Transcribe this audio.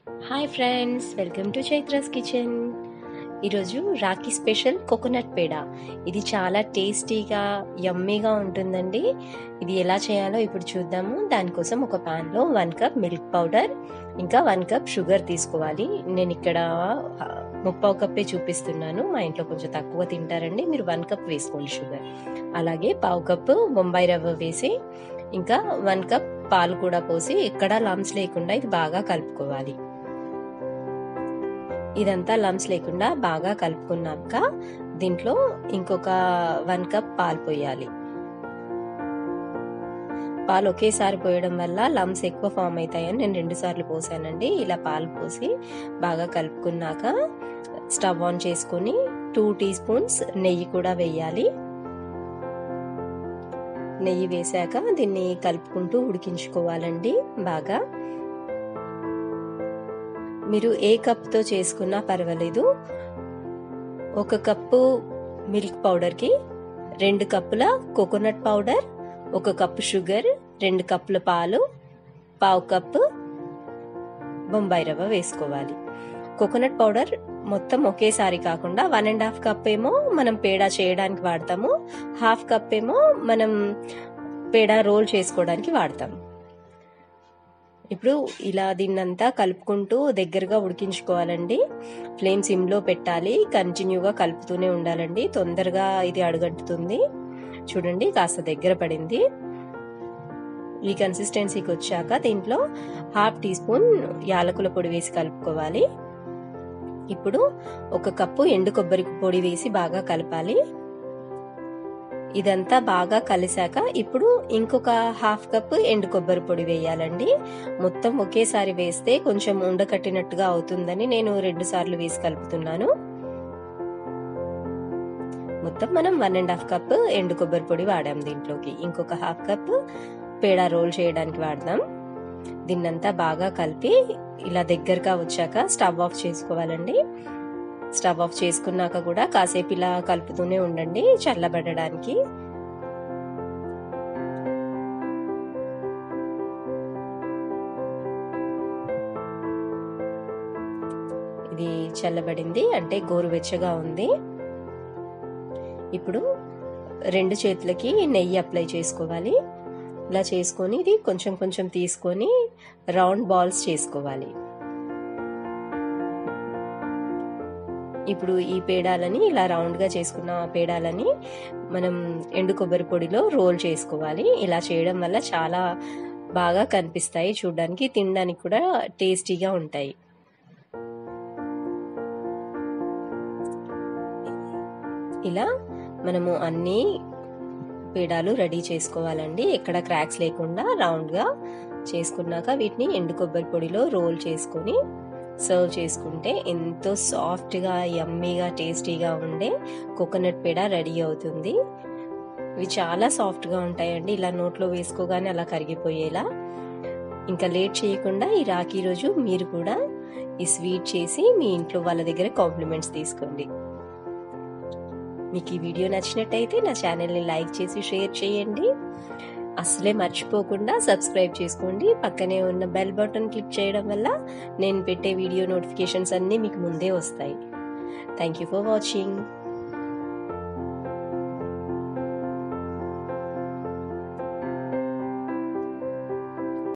hi friends welcome to Chaitra's kitchen ఈరోజు Rakhi special coconut పేడ ఇది చాలా టేస్టీగా యమ్మీగా ఉంటుందండి ఇది ఎలా చేయాలో ఇప్పుడు చూద్దాము దానికోసం ఒక ప్యాన్లో వన్ కప్ మిల్క్ పౌడర్ ఇంకా వన్ కప్ షుగర్ తీసుకోవాలి నేను ఇక్కడ ముప్పావు కప్పే చూపిస్తున్నాను మా ఇంట్లో కొంచెం తక్కువ తింటారండి మీరు వన్ కప్ వేసుకోండి షుగర్ అలాగే పావు కప్పు బొంబాయి రవ్వ వేసి ఇంకా వన్ కప్ పాలు కూడా పోసి ఎక్కడా లమ్స్ లేకుండా ఇది బాగా కలుపుకోవాలి ఇదంతా లమ్స్ లేకుండా బాగా కలుపుకున్నాక దీంట్లో ఇంకొక వన్ కప్ పాలు పోయాలి పాలు ఒకేసారి పోయడం వల్ల లమ్స్ ఎక్కువ ఫామ్ అవుతాయని నేను రెండు సార్లు పోసానండి ఇలా పాలు పోసి బాగా కలుపుకున్నాక స్టవ్ ఆన్ చేసుకొని టూ టీ స్పూన్స్ నెయ్యి కూడా వేయాలి నెయ్యి వేసాక దీన్ని కలుపుకుంటూ ఉడికించుకోవాలండి బాగా మీరు ఏ కప్తో చేసుకున్నా పర్వాలేదు ఒక కప్పు మిల్క్ పౌడర్కి రెండు కప్పుల కోకోనట్ పౌడర్ ఒక కప్పు షుగర్ రెండు కప్పుల పాలు పావు కప్పు బొంబాయి రవ్వ వేసుకోవాలి కోకోనట్ పౌడర్ మొత్తం ఒకేసారి కాకుండా వన్ అండ్ హాఫ్ కప్ ఏమో మనం పేడా చేయడానికి వాడతాము హాఫ్ కప్ ఏమో మనం పేడా రోల్ చేసుకోవడానికి వాడతాము ఇప్పుడు ఇలా దీన్నంతా కలుపుకుంటూ దగ్గరగా ఉడికించుకోవాలండి ఫ్లేమ్ సిమ్లో పెట్టాలి కంటిన్యూగా కలుపుతూనే ఉండాలండి తొందరగా ఇది అడుగంటుతుంది చూడండి కాస్త దగ్గర పడింది ఈ కన్సిస్టెన్సీకి వచ్చాక దీంట్లో హాఫ్ టీ స్పూన్ యాలకుల పొడి వేసి కలుపుకోవాలి ఇప్పుడు ఒక కప్పు ఎండు కొబ్బరి పొడి వేసి బాగా కలపాలి ఇదంతా బాగా కలిసాక ఇప్పుడు ఇంకొక హాఫ్ కప్ ఎండు కొబ్బరి పొడి వేయాలండి మొత్తం ఒకేసారి వేస్తే కొంచెం ఉండకట్టినట్టుగా అవుతుందని నేను రెండు సార్లు వేసి కలుపుతున్నాను మొత్తం మనం వన్ అండ్ హాఫ్ కప్ ఎండు కొబ్బరి పొడి వాడాం దీంట్లోకి ఇంకొక హాఫ్ కప్ పేడ రోల్ చేయడానికి వాడదాం దీన్నంతా బాగా కలిపి ఇలా దగ్గరగా వచ్చాక స్టవ్ ఆఫ్ చేసుకోవాలండి స్టవ్ ఆఫ్ చేసుకున్నాక కూడా కాసేపు ఇలా కలుపుతూనే ఉండండి చల్లబడడానికి ఇది చల్లబడింది అంటే గోరువెచ్చగా ఉంది ఇప్పుడు రెండు చేతులకి నెయ్యి అప్లై చేసుకోవాలి ఇలా చేసుకొని ఇది కొంచెం కొంచెం తీసుకొని రౌండ్ బాల్స్ చేసుకోవాలి ఇప్పుడు ఈ పేడాలని ఇలా రౌండ్గా చేసుకున్న పేడాలని మనం ఎండు కొబ్బరి పొడిలో రోల్ చేసుకోవాలి ఇలా చేయడం వల్ల చాలా బాగా కనిపిస్తాయి చూడడానికి తినడానికి కూడా టేస్టీగా ఉంటాయి ఇలా మనము అన్ని పేడాలు రెడీ చేసుకోవాలండి ఎక్కడ క్రాక్స్ లేకుండా రౌండ్గా చేసుకున్నాక వీటిని ఎండు కొబ్బరి పొడిలో రోల్ చేసుకొని సర్వ్ చేసుకుంటే ఎంతో సాఫ్ట్గా యమ్మీగా టేస్టీగా ఉండే కోకోనట్ పేడ రెడీ అవుతుంది ఇవి చాలా సాఫ్ట్గా ఉంటాయండి ఇలా నోట్లో వేసుకోగానే అలా కరిగిపోయేలా ఇంకా లేట్ చేయకుండా ఈ రాఖీ రోజు మీరు కూడా ఈ స్వీట్ చేసి మీ ఇంట్లో వాళ్ళ దగ్గర కాంప్లిమెంట్స్ తీసుకోండి మీకు ఈ వీడియో నచ్చినట్టయితే నా ఛానల్ని లైక్ చేసి షేర్ చేయండి అసలే మర్చిపోకుండా సబ్స్క్రైబ్ చేసుకోండి పక్కనే ఉన్న బెల్ బటన్ క్లిక్ చేయడం వల్ల నేను పెట్టే వీడియో నోటిఫికేషన్స్ అన్నీ మీకు ముందే వస్తాయి థ్యాంక్ యూ ఫర్ వాచింగ్